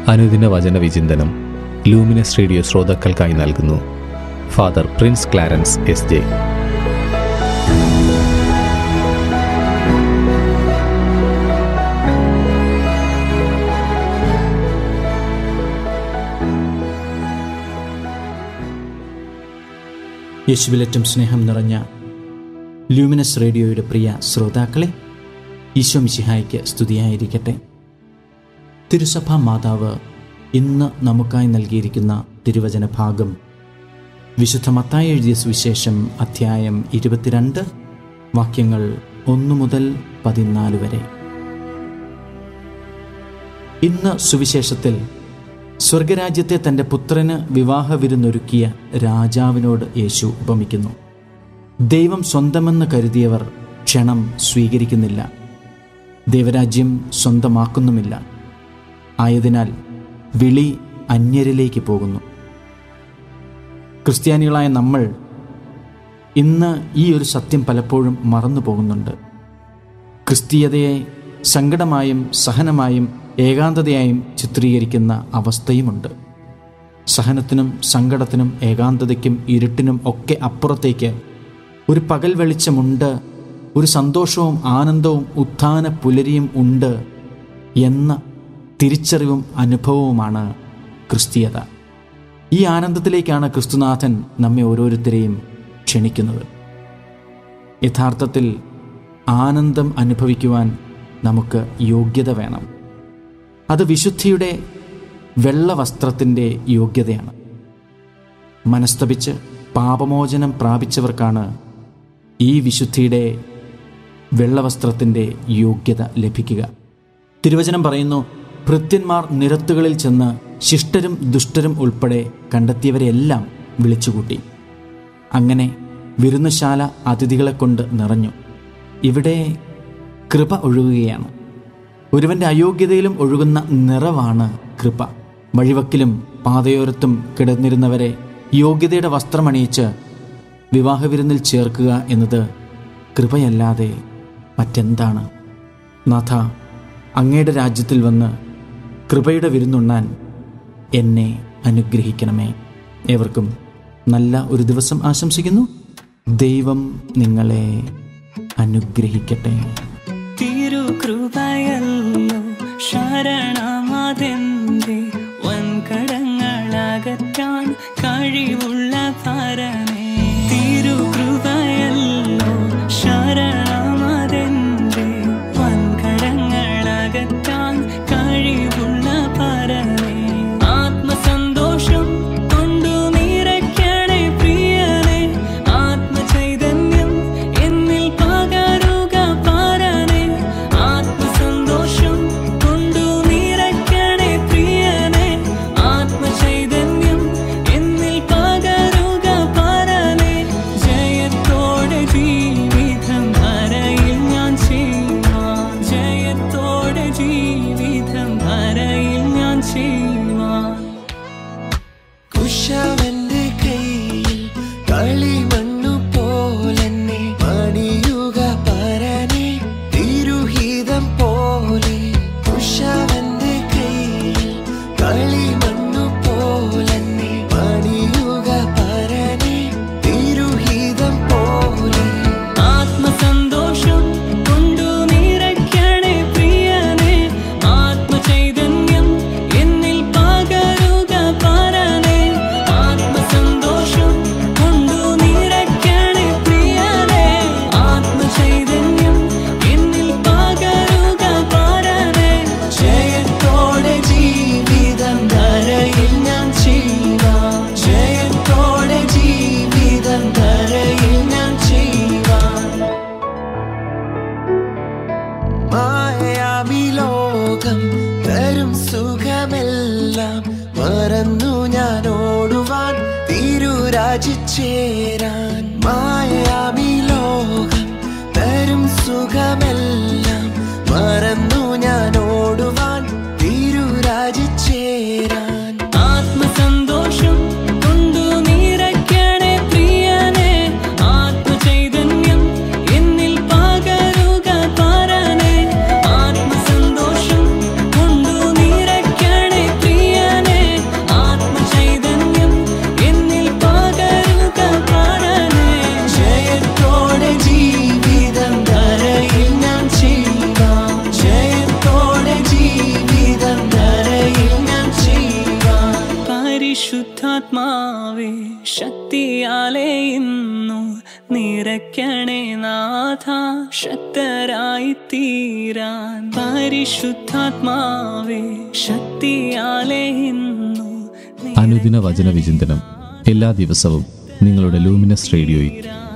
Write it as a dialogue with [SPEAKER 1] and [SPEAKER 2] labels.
[SPEAKER 1] അനുദിന വചന വിചിന്തനം ലൂമിനസ് റേഡിയോ ശ്രോതാക്കൾക്കായി നൽകുന്നു Father Prince Clarence S J
[SPEAKER 2] യേശുവിലേറ്റം സ്നേഹം നിറഞ്ഞ ലൂമിനസ് റേഡിയോയുടെ പ്രിയ ശ്രോതാക്കളെ ഈശോ മിശിഹായ്ക്ക് സ്തുതിയായിരിക്കട്ടെ തിരുസഭാ മാതാവ് ഇന്ന് നമുക്കായി നൽകിയിരിക്കുന്ന തിരുവചന ഭാഗം വിശുദ്ധ മത്തായി എഴുതിയ സുവിശേഷം അധ്യായം ഇരുപത്തിരണ്ട് വാക്യങ്ങൾ ഒന്ന് മുതൽ പതിനാല് വരെ ഇന്ന് സുവിശേഷത്തിൽ സ്വർഗരാജ്യത്തെ തൻ്റെ പുത്രന് വിവാഹ വിരുന്നൊരുക്കിയ രാജാവിനോട് യേശു ഉപമിക്കുന്നു ദൈവം സ്വന്തമെന്ന് കരുതിയവർ ക്ഷണം സ്വീകരിക്കുന്നില്ല ദൈവരാജ്യം സ്വന്തമാക്കുന്നുമില്ല ആയതിനാൽ വിളി അന്യരിലേക്ക് പോകുന്നു ക്രിസ്ത്യാനികളായ നമ്മൾ ഇന്ന് ഈ ഒരു സത്യം പലപ്പോഴും മറന്നു പോകുന്നുണ്ട് ക്രിസ്തീയതയെ സങ്കടമായും സഹനമായും ഏകാന്തതയായും ചിത്രീകരിക്കുന്ന അവസ്ഥയുമുണ്ട് സഹനത്തിനും സങ്കടത്തിനും ഏകാന്തതയ്ക്കും ഇരുട്ടിനും ഒക്കെ അപ്പുറത്തേക്ക് ഒരു പകൽ വെളിച്ചമുണ്ട് ഒരു സന്തോഷവും ആനന്ദവും ഉത്ഥാന പുലരിയും ഉണ്ട് എന്ന തിരിച്ചറിവും അനുഭവവുമാണ് ക്രിസ്തീയത ഈ ആനന്ദത്തിലേക്കാണ് ക്രിസ്തുനാഥൻ നമ്മെ ഓരോരുത്തരെയും ക്ഷണിക്കുന്നത് യഥാർത്ഥത്തിൽ ആനന്ദം അനുഭവിക്കുവാൻ നമുക്ക് യോഗ്യത വേണം അത് വിശുദ്ധിയുടെ വെള്ള വസ്ത്രത്തിൻ്റെ യോഗ്യതയാണ് മനസ്തപിച്ച് പാപമോചനം പ്രാപിച്ചവർക്കാണ് ഈ വിശുദ്ധിയുടെ വെള്ളവസ്ത്രത്തിൻ്റെ യോഗ്യത ലഭിക്കുക തിരുവചനം പറയുന്നു ഭൃത്യന്മാർ നിരത്തുകളിൽ ചെന്ന് ശിഷ്ടരും ദുഷ്ടരും ഉൾപ്പെടെ കണ്ടെത്തിയവരെല്ലാം വിളിച്ചുകൂട്ടി അങ്ങനെ വിരുന്നുശാല അതിഥികളെ കൊണ്ട് നിറഞ്ഞു ഇവിടെ കൃപ ഒഴുകുകയാണ് ഒരുവന്റെ അയോഗ്യതയിലും ഒഴുകുന്ന നിറവാണ് കൃപ വഴിവക്കിലും പാതയോരത്തും കിടന്നിരുന്നവരെ യോഗ്യതയുടെ വസ്ത്രമണിയിച്ച് വിവാഹവിരുന്നിൽ ചേർക്കുക എന്നത് കൃപയല്ലാതെ മറ്റെന്താണ് നാഥ അങ്ങയുടെ രാജ്യത്തിൽ വന്ന് കൃപയുടെ വിരുന്നുണ്ണാൻ എന്നെ അനുഗ്രഹിക്കണമേ ഏവർക്കും നല്ല ഒരു ദിവസം ആശംസിക്കുന്നു ദൈവം നിങ്ങളെ അനുഗ്രഹിക്കട്ടെ
[SPEAKER 3] തിരുകൃപയല്ലോ ശരണമതെന്റെ വൻകടങ്ങളകറ്റാൻ കഴിവുള്ള പരമേ തിരുകൃപയല്ലോ ശരണമതെന്റെ വൻകടങ്ങളകറ്റാൻ കഴിവുള്ള പരമേ ആത്മസന്തോഷം കൊണ്ടു നിറയ്ക്കണേ പ്രിയനെ ആത്മചൈതന്യം എന്നിൽ പകരുക പാരനെ ആത്മസന്തോഷം കൊണ്ടു നിറയ്ക്കണേ പ്രിയനെ ആത്മചൈതന്യം എന്നിൽ പകരുക പാരനെ ജയത്തോടെ ജീവിതം വരയിൽ ഞാൻ ചെയ്യുവാൻ ജയത്തോടെ ജീവിതം വരയിൽ ഞാൻ ചെയ്യുവാൻ
[SPEAKER 4] കുശവന്റെ കയ്യിൽ കളിമണ്ണു പോലെന്നെ മണിയുക പരനെ തിരുഹിതം പോലെ കുശവന്റെ കയ്യിൽ കളിമണ്ണു പോലെന്നെ മണിയുക പരനെ തിരുഹിതം പോലെ
[SPEAKER 3] ആത്മസന്തോഷം കൊണ്ടു നിറയ്ക്കണേ പ്രിയനെ ആത്മചൈതന്യം എന്നിൽ പകരുക പരനെ ആത്മസന്തോഷം കൊണ്ടു നിറയ്ക്കണേ പ്രിയനെ ആത്മചൈതന്യം എന്നിൽ പകരുക പരനെ
[SPEAKER 4] ജയത്തോടെ ജീവിതം ധരയിൽ ഞാൻ ചെയ്യാം ജയത്തോടെ ജീവിതം ധരയിൽ ഞാൻ ചെയ്യാം മായാമി ലോകം തരും സുഖമെല്ലാം മറന്നു ഞാൻ ഓടുവാൻ തിരുരാജിച്ചേരാൻ മായാമി ലോകം തരും സുഖമെല്ലാം മറന്നു ഞാൻ ഓടുവാൻ തിരുരാജിച്ചേരാൻ
[SPEAKER 3] ആത്മസന്തോഷം കൊണ്ടു നിറയ്ക്കണേ പ്രിയനെ ആത്മചൈതന്യം എന്നിൽ പകരുക പരനെ ആത്മസന്തോഷം കൊണ്ടു നിറയ്ക്കണേ പ്രിയ ശക്തിയാലെ ഇന്നു നിറയ്ക്കണേ നാഥ ശക്തരായി തീരാൻ പരിശുദ്ധാത്മാവേ ശക്തിയാലെ ഇന്നു
[SPEAKER 1] അനുദിന വചന വിചിന്തനം എല്ലാ ദിവസവും നിങ്ങളുടെ ലൂമിനസ് റേഡിയോയിൽ
[SPEAKER 3] നിറയ്ക്കണേ